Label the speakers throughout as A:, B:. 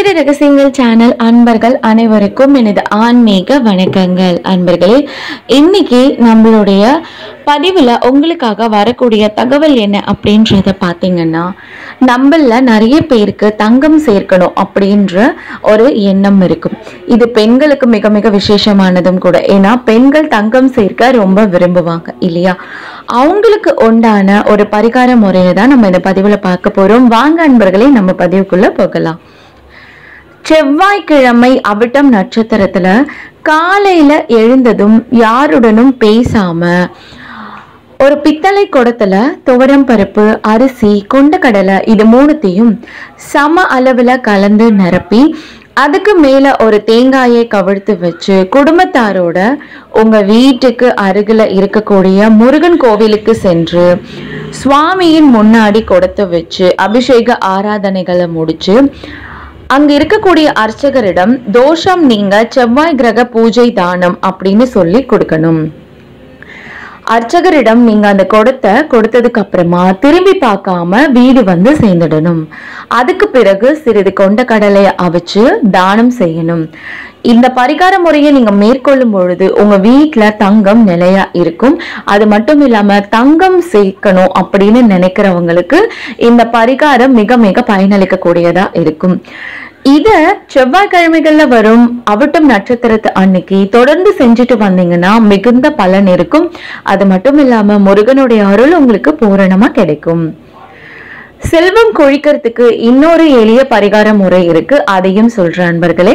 A: ஜோதிட ரகசியங்கள் சேனல் அன்பர்கள் அனைவருக்கும் எனது ஆன்மீக வணக்கங்கள் அன்பர்களே இன்னைக்கு நம்மளுடைய பதிவில் உங்களுக்காக வரக்கூடிய தகவல் என்ன அப்படின்றத பார்த்தீங்கன்னா நம்மள நிறைய பேருக்கு தங்கம் சேர்க்கணும் அப்படின்ற ஒரு எண்ணம் இருக்கும் இது பெண்களுக்கு மிக மிக விசேஷமானதும் கூட ஏன்னா பெண்கள் தங்கம் சேர்க்க ரொம்ப விரும்புவாங்க இல்லையா அவங்களுக்கு உண்டான ஒரு பரிகார முறையை தான் நம்ம இந்த பதிவில் பார்க்க போறோம் வாங்க அன்பர்களே நம்ம பதிவுக்குள்ள போகலாம் செவ்வாய்க்கிழமை அவிட்டம் நட்சத்திரத்துல காலையில எழுந்ததும் யாருடனும் பேசாம ஒரு பித்தளை குடத்துல துவரம் பருப்பு அரிசி கொண்டக்கடலை இது மூணுத்தையும் சம அளவுல கலந்து நிரப்பி அதுக்கு மேல ஒரு தேங்காயை கவிழ்த்து வச்சு குடும்பத்தாரோட உங்க வீட்டுக்கு அருகில இருக்கக்கூடிய முருகன் கோவிலுக்கு சென்று சுவாமியின் முன்னாடி கொடுத்து வச்சு அபிஷேக ஆராதனைகளை முடிச்சு அங்க இருக்கக்கூடிய அர்ச்சகரிடம் தோஷம் நீங்க செவ்வாய் கிரக பூஜை தானம் அப்படின்னு சொல்லி கொடுக்கணும் அர்ச்சகரிடம் நீங்க அந்த கொடுத்த கொடுத்ததுக்கு அப்புறமா திரும்பி பார்க்காம வீடு வந்து சேர்ந்துடணும் அதுக்கு பிறகு சிறிது கொண்ட கடலையை அவிச்சு தானம் செய்யணும் இந்த பரிகார முறையை நீங்க மேற்கொள்ளும் பொழுது உங்க வீட்ல தங்கம் நிலையா இருக்கும் அது மட்டும் இல்லாம தங்கம் சேர்க்கணும் அப்படின்னு நினைக்கிறவங்களுக்கு இந்த பரிகாரம் மிக மிக பயனளிக்கக்கூடியதா இருக்கும் இத செவ்வாய்க்கிழமைகள்ல வரும் அவிட்டம் நட்சத்திரத்து அன்னைக்கு தொடர்ந்து செஞ்சுட்டு வந்தீங்கன்னா மிகுந்த பலன் இருக்கும் அது மட்டும் இல்லாம முருகனுடைய அருள் உங்களுக்கு பூரணமா கிடைக்கும் செல்வம் கொழிக்கிறதுக்கு இன்னொரு எளிய பரிகார முறை இருக்கு அதையும் சொல்றேன் அன்பர்களே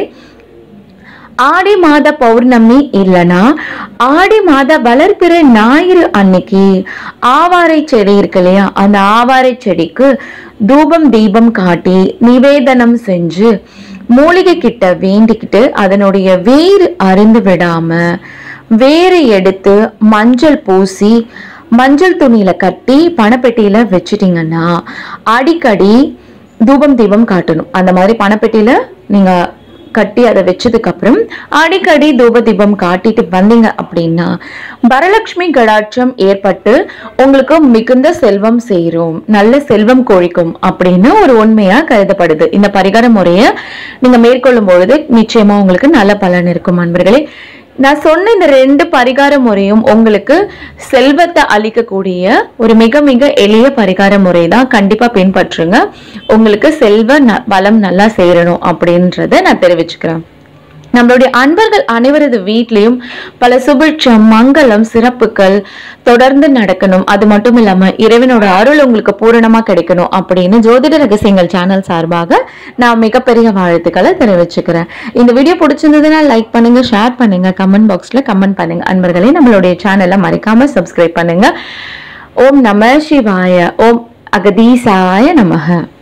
A: ஆடி மாத பௌர்ணமி இல்லனா ஆடி மாத வளர்பிற ஞாயிறு அன்னைக்கு ஆவாரை செடி இருக்கு இல்லையா அந்த ஆவாரை செடிக்கு தூபம் தீபம் காட்டி நிவேதனம் செஞ்சு மூலிகை கிட்ட வேண்டிக்கிட்டு அதனுடைய வேர் அருந்து விடாம வேரை எடுத்து மஞ்சள் பூசி மஞ்சள் துணியில கட்டி பணப்பெட்டியில வச்சிட்டீங்கன்னா அடிக்கடி தூபம் தீபம் காட்டணும் அந்த மாதிரி பணப்பெட்டியில நீங்க கட்டி அதை வச்சதுக்கு அப்புறம் அடிக்கடி தூப தீபம் காட்டிட்டு வந்தீங்க அப்படின்னா வரலட்சுமி கடாட்சம் ஏற்பட்டு உங்களுக்கு மிகுந்த செல்வம் சேரும் நல்ல செல்வம் கொழிக்கும் அப்படின்னு ஒரு உண்மையா கருதப்படுது இந்த பரிகார முறையை நீங்க மேற்கொள்ளும் பொழுது நிச்சயமா உங்களுக்கு நல்ல பலன் இருக்கும் அன்பர்களே நான் சொன்ன இந்த ரெண்டு பரிகார முறையும் உங்களுக்கு செல்வத்தை அளிக்கக்கூடிய ஒரு மிக மிக எளிய பரிகார முறை தான் கண்டிப்பா பின்பற்றுங்க உங்களுக்கு செல்வ ந- வளம் நல்லா சேரணும் அப்படின்றத நான் தெரிவிச்சுக்கிறேன் நம்மளுடைய அன்பர்கள் அனைவரது வீட்லயும் பல சுபிட்சம் மங்களம் சிறப்புகள் தொடர்ந்து நடக்கணும் அது மட்டும் இல்லாம இறைவனோட அருள் உங்களுக்கு பூரணமா கிடைக்கணும் அப்படின்னு ஜோதிட ரகசியங்கள் சேனல் சார்பாக நான் மிகப்பெரிய வாழ்த்துக்களை தெரிவிச்சுக்கிறேன் இந்த வீடியோ பிடிச்சிருந்ததுன்னா லைக் பண்ணுங்க ஷேர் பண்ணுங்க கமெண்ட் பாக்ஸ்ல கமெண்ட் பண்ணுங்க அன்பர்களே நம்மளுடைய சேனலை மறக்காம சப்ஸ்கிரைப் பண்ணுங்க ஓம் நம சிவாய ஓம் அகதீசாய நமக